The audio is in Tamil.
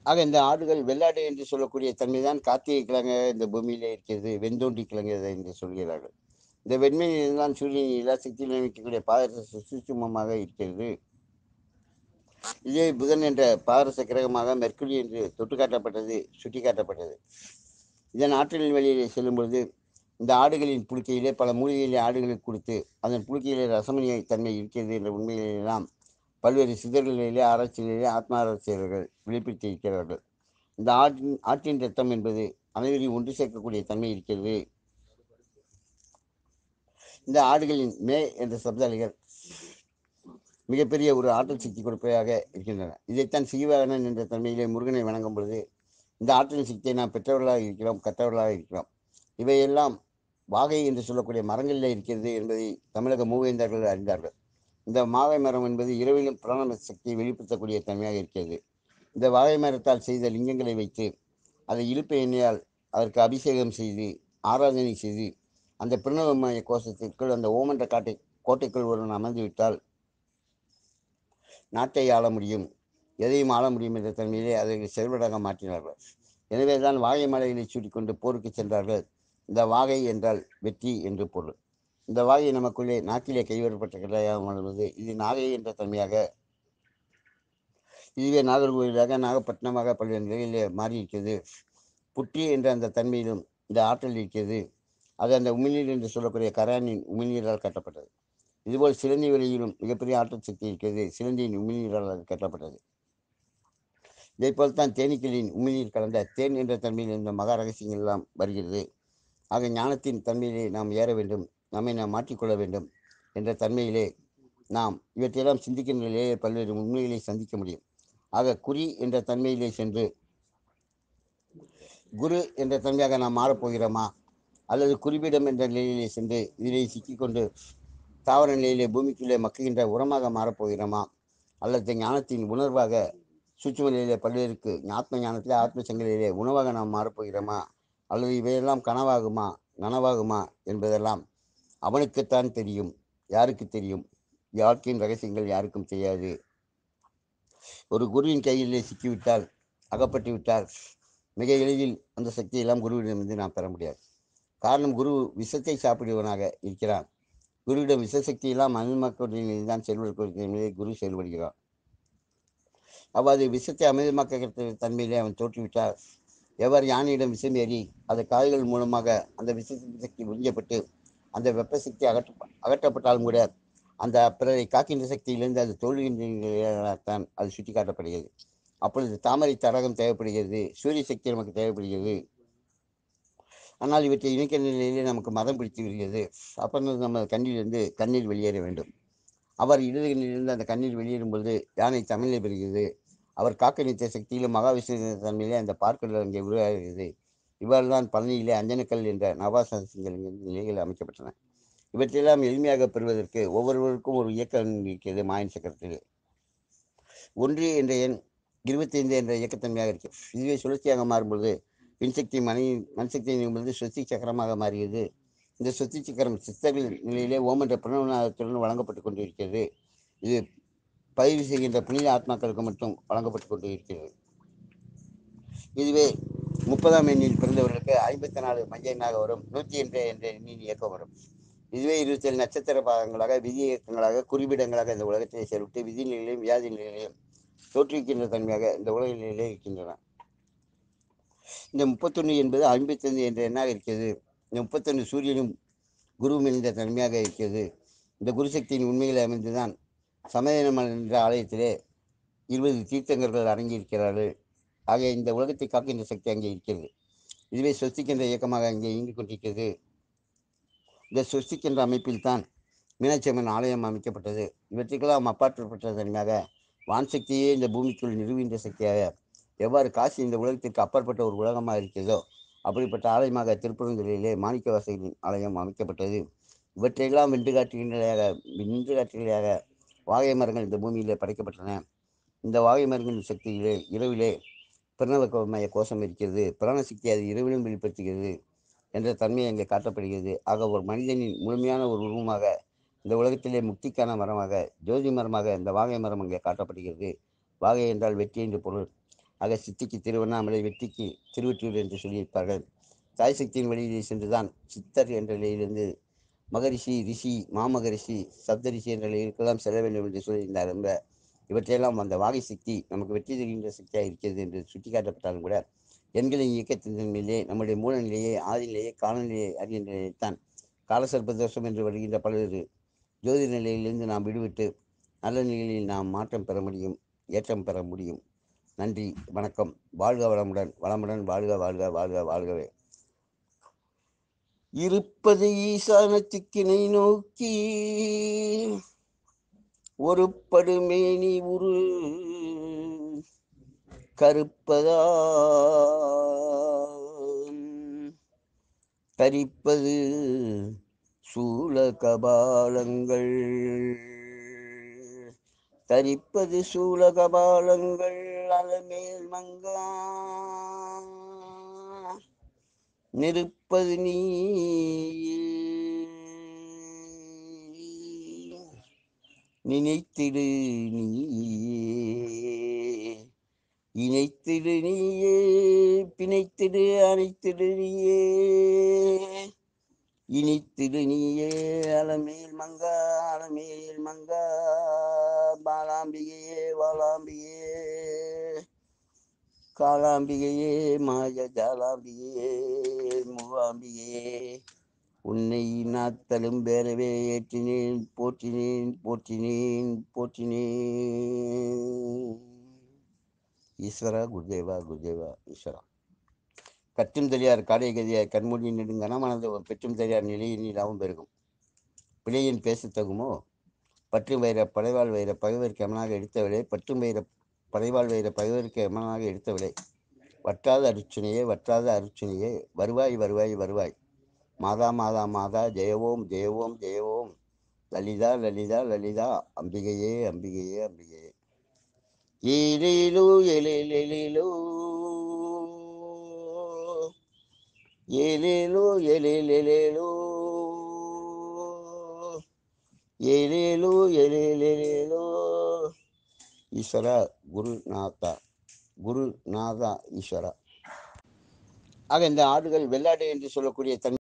ஆக இந்த ஆடுகள் வெள்ளாடு என்று சொல்லக்கூடிய தன்மைதான் கார்த்திகை கிழங்கு இந்த பூமியிலே இருக்கிறது வெந்தோண்டி கிழங்கு என்று சொல்கிறார்கள் இந்த வெண்மையில் தான் சூரியன் எல்லா சக்தியிலும் நினைக்கக்கூடிய பாதரச சூட்சுமமாக இருக்கிறது இதே புதன் என்ற பாதரச கிரகமாக மெர்க்குரி என்று தொட்டு காட்டப்பட்டது சுட்டி காட்டப்பட்டது இதன் ஆற்றலின் வழியிலே செல்லும் பொழுது இந்த ஆடுகளின் புழுக்கையிலே பல மூலிகையிலே ஆடுகளுக்கு கொடுத்து அதன் புழுக்கையிலே ரசமணிய தன்மை இருக்கிறது என்ற உண்மையிலெல்லாம் பல்வேறு சிதறல்களிலே ஆராய்ச்சிகளிலே ஆத்மா ஆராய்ச்சியர்கள் வெளிப்படுத்தி இருக்கிறார்கள் இந்த ஆட்டின் ஆட்டின் ரத்தம் என்பது அனைவரையும் ஒன்று சேர்க்கக்கூடிய தன்மை இருக்கிறது இந்த ஆடுகளின் மே என்ற சப்தாலிகள் மிகப்பெரிய ஒரு ஆற்றல் சக்தி கொடுப்பதாக இருக்கின்றன இதைத்தான் சீவாகனன் என்ற தன்மையிலே முருகனை வணங்கும் பொழுது இந்த ஆற்றல் சக்தியை நாம் பெற்றவர்களாக இருக்கிறோம் கற்றவர்களாக இருக்கிறோம் இவையெல்லாம் வாகை என்று சொல்லக்கூடிய மரங்களில் இருக்கிறது என்பதை தமிழக மூவேந்தர்கள் அறிந்தார்கள் இந்த மாவை மரம் என்பது இரவிலும் பிராண சக்தியை வெளிப்படுத்தக்கூடிய தன்மையாக இருக்கிறது இந்த வாகை மரத்தால் செய்த லிங்கங்களை வைத்து அதை இழுப்பு எண்ணெயால் அதற்கு அபிஷேகம் செய்து ஆராதனை செய்து அந்த பிரணவமய கோஷத்திற்குள் அந்த ஓமன்ற காட்டை கோட்டைக்குள் ஒருவன் அமர்ந்து விட்டால் நாட்டை ஆள முடியும் எதையும் ஆள முடியும் என்ற தன்மையிலே அதை செயல்படாக மாற்றினார்கள் எனவே தான் வாகை மலைகளை சூட்டிக்கொண்டு போருக்கு சென்றார்கள் இந்த வாகை என்றால் வெற்றி என்று பொருள் இந்த வாகை நமக்குள்ளே நாக்கிலே கைவரப்பட்ட கிடையாக வாழ்வது இது நாகை என்ற தன்மையாக இதுவே நாகர்கோவிலாக நாகப்பட்டினமாக பல்வேறு நிலையிலே மாறி இருக்கிறது புற்றி என்ற அந்த தன்மையிலும் இந்த ஆற்றல் இருக்கிறது அது அந்த உமிழ்நீர் என்று சொல்லக்கூடிய கரானின் உமிழ்நீரால் கட்டப்பட்டது இதுபோல் சிலந்தி வழியிலும் மிகப்பெரிய ஆற்றல் சக்தி இருக்கிறது சிலந்தியின் உமிழ்நீரால் அது கட்டப்பட்டது இதே போல்தான் தேனீக்களின் உமிழ்நீர் கலந்த தேன் என்ற தன்மையில் இந்த மகா ரகசியங்கள் எல்லாம் வருகிறது ஆக ஞானத்தின் தன்மையிலே நாம் ஏற வேண்டும் நம்மை நாம் மாற்றிக்கொள்ள வேண்டும் என்ற தன்மையிலே நாம் இவற்றையெல்லாம் சிந்திக்கின்ற நிலையே பல்வேறு உண்மைகளை சந்திக்க முடியும் ஆக குறி என்ற தன்மையிலே சென்று குரு என்ற தன்மையாக நாம் மாறப்போகிறோமா அல்லது குறிப்பிடம் என்ற நிலையிலே சென்று இதிலே சிக்கிக்கொண்டு தாவர நிலையிலே பூமிக்குள்ளே மக்குகின்ற உரமாக மாறப்போகிறோமா அல்லது ஞானத்தின் உணர்வாக சூட்சும நிலையிலே பல்வேறுக்கு ஆத்ம ஞானத்திலே ஆத்ம சங்கலிலே உணவாக நாம் மாறப்போகிறோமா அல்லது இவையெல்லாம் கனவாகுமா நனவாகுமா என்பதெல்லாம் அவனுக்குத்தான் தெரியும் யாருக்கு தெரியும் யாருக்கின் ரகசியங்கள் யாருக்கும் தெரியாது ஒரு குருவின் கையிலே சிக்கிவிட்டால் அகப்பட்டு விட்டால் மிக எளிதில் அந்த சக்தியெல்லாம் குருவிடமிருந்து நாம் பெற முடியாது காரணம் குரு விஷத்தை சாப்பிடுவனாக இருக்கிறான் குருவிடம் விஷசக்தி எல்லாம் அமிர்தமாக்கக்கூடிய தான் செல்வதற்கு நிலையை குரு செயல்படுகிறான் அவ்வாறு விஷத்தை அமிர்தமாக்க தன்மையிலே அவன் தோற்றுவிட்டால் எவர் யானையிடம் விஷம் ஏறி அந்த காய்கள் மூலமாக அந்த விஷ சக்தி உறிஞ்சப்பட்டு அந்த வெப்ப சக்தி அகற்ற அகற்றப்பட்டாலும் கூட அந்த பிறரை காக்கின்ற சக்தியிலிருந்து அது தோல்கின்றதான் அது சுட்டி காட்டப்படுகிறது அப்பொழுது தாமரை தரகம் தேவைப்படுகிறது சூரிய சக்தி நமக்கு தேவைப்படுகிறது ஆனால் இவற்றை இணைக்கிற நிலையிலே நமக்கு மதம் பிடித்து விடுகிறது அப்புறம் நம்ம கண்ணிலிருந்து கண்ணீர் வெளியேற வேண்டும் அவர் இடதுகளிலிருந்து அந்த கண்ணீர் வெளியேறும் பொழுது யானை தமிழை பெறுகிறது அவர் காக்க நித்த சக்தியிலும் மகாவிஷ்ணு தன்மையிலே அந்த பார்க்கடல் அங்கே உருவாகிறது இவ்வாறு தான் பழனியிலே அஞ்சனக்கல் என்ற நவாசங்கள் நிலைகள் அமைக்கப்பட்டன இவற்றையெல்லாம் எளிமையாக பெறுவதற்கு ஒவ்வொருவருக்கும் ஒரு இயக்கம் இருக்கிறது மாயன் சக்கரத்தில் ஒன்று என்ற எண் இருபத்தைந்து என்ற இயக்கத்தன்மையாக இருக்கு இதுவே சுழற்சியாக மாறும்பொழுது மின்சக்தி மணி மண்சக்தி என்பது சொத்தி சக்கரமாக மாறியது இந்த சொத்தி சக்கரம் சித்தவில் நிலையிலே ஓம் என்ற பிரணவநாதத்துடன் வழங்கப்பட்டு கொண்டிருக்கிறது இது பதிவு செய்கின்ற புனித ஆத்மாக்களுக்கு மட்டும் வழங்கப்பட்டு கொண்டு இருக்கிறது இதுவே முப்பதாம் எண்ணில் பிறந்தவர்களுக்கு ஐம்பத்தி நாலு மைய எண்ணாக வரும் நூற்றி என்ற என்ற எண்ணின் இயக்கம் வரும் இதுவே இருபத்தேழு நட்சத்திர பாகங்களாக விதி இயக்கங்களாக குறிப்பிடங்களாக இந்த உலகத்தை செயல்பட்டு விதி நிலையிலும் வியாதி நிலையிலும் தோற்றுவிக்கின்ற தன்மையாக இந்த உலக நிலையிலே இருக்கின்றன இந்த முப்பத்தொன்று என்பது ஐம்பத்தைந்து என்ற எண்ணாக இருக்கிறது இந்த முப்பத்தொன்று சூரியனும் குருவும் என்ற தன்மையாக இருக்கிறது இந்த குருசக்தியின் உண்மைகளை அமைந்துதான் சமயனமல் என்ற ஆலயத்திலே இருபது தீர்த்தங்கர்கள் அடங்கியிருக்கிறார்கள் ஆக இந்த உலகத்தை காக்கின்ற சக்தி அங்கே இருக்கிறது இதுவே சொஸ்திக்கின்ற இயக்கமாக அங்கே இயங்கிக் கொண்டிருக்கிறது இந்த சொஸ்திக்கின்ற அமைப்பில் தான் மீனாட்சி அம்மன் ஆலயம் அமைக்கப்பட்டது இவற்றுக்கெல்லாம் அப்பாற்றப்பட்ட தன்மையாக வான் சக்தியே இந்த பூமிக்குள் நிறுவுகின்ற சக்தியாக எவ்வாறு காசி இந்த உலகத்திற்கு அப்பாற்பட்ட ஒரு உலகமாக இருக்கிறதோ அப்படிப்பட்ட ஆலயமாக திருப்பரங்குறையிலே மாணிக்க வாசகரின் ஆலயம் அமைக்கப்பட்டது இவற்றையெல்லாம் வென்று காட்டுகின்றதாக வென்று காட்டுகின்றதாக வாகை மரங்கள் இந்த பூமியிலே படைக்கப்பட்டன இந்த வாகை மரங்களின் சக்தியிலே இரவிலே பிரணவமய கோஷம் இருக்கிறது பிராண சக்தி அது இரவிலும் வெளிப்படுத்துகிறது என்ற தன்மை அங்கே காட்டப்படுகிறது ஆக ஒரு மனிதனின் முழுமையான ஒரு உருவமாக இந்த உலகத்திலே முக்திக்கான மரமாக ஜோதி மரமாக இந்த வாகை மரம் அங்கே காட்டப்படுகிறது வாகை என்றால் வெற்றி என்று பொருள் ஆக சித்திக்கு திருவண்ணாமலை வெற்றிக்கு திருவொற்றியூர் என்று சொல்லியிருப்பார்கள் தாய் சக்தியின் வழியிலே சென்றுதான் சித்தர் என்ற நிலையிலிருந்து மகரிஷி ரிஷி மாமகரிஷி சப்தரிஷி என்ற நிலையிற்கெல்லாம் செல்ல வேண்டும் என்று சொல்லியிருந்தார் ரொம்ப இவற்றையெல்லாம் அந்த வாகை சக்தி நமக்கு வெற்றி தருகின்ற சக்தியாக இருக்கிறது என்று சுட்டிக்காட்டப்பட்டாலும் கூட எண்களின் இயக்கத்தின் தன்மையிலே நம்முடைய மூல நிலையை ஆதிநிலையை காலநிலையை அறிகின்ற நிலையைத்தான் காலசர்ப்ப தோஷம் என்று வருகின்ற பல்வேறு ஜோதி நிலையிலிருந்து நாம் விடுவிட்டு நல்ல நிலையில் நாம் மாற்றம் பெற முடியும் ஏற்றம் பெற முடியும் நன்றி வணக்கம் வாழ்க வளமுடன் வளமுடன் வாழ்க வாழ்க வாழ்க வாழ்கவே இருப்பது ஈசானத்துக்கினை நோக்கி ஒரு படுமேனி உரு கருப்பதா தரிப்பது சூல கபாலங்கள் தரிப்பது சூல கபாலங்கள் அலமேல் மங்கா நிருப்பது நீ நினைத்திடு நீயே இணைத்திடு நீயே பிணைத்திடு அணைத்திடு நீயே இனித்திடு நீயே அலமேல் மங்கா அலமேல் மங்கா பாலாம்பிகையே வாலாம்பிகையே காலாம்பிகையே மாய ஜாலாம்பிகையே மூவாம்பிகையே உன்னை நாத்தலும் பேரவே ஏற்றினேன் போற்றினேன் போற்றினேன் போற்றினேன் ஈஸ்வரா குருதேவா குருதேவா ஈஸ்வரா கற்றும் தெரியார் காடை கதியார் கண்மூடி நெடுங்கனமானது ஒரு பெற்றும் தெரியார் நிலையில் லாபம் பெருகும் பிழையின் பேசத்தகுமோ பற்றும் வைர படைவாள் வைர பகைவருக்கு எமனாக எடுத்தவளே பற்றும் வைர படைவாள் வைர பகைவருக்கு எமனாக எடுத்தவளே வற்றாத அருச்சுனையே வற்றாத அருச்சுனையே வருவாய் வருவாய் வருவாய் மாதா மாதா மாதா ஜெயவோம் ஜெயவோம் ஜெயவோம் லலிதா லலிதா லலிதா அம்பிகையே அம்பிகையே அம்பிகையே ஏலேலோ ஏலேலேலோ ஏலேலோ ஏலேலேலோ ஏலேலோ ஏலேலேலோ ஈஸ்வரா குருநாதா குருநாதா ஈஸ்வரா ஆக இந்த ஆடுகள் வெள்ளாடு என்று சொல்லக்கூடிய தன்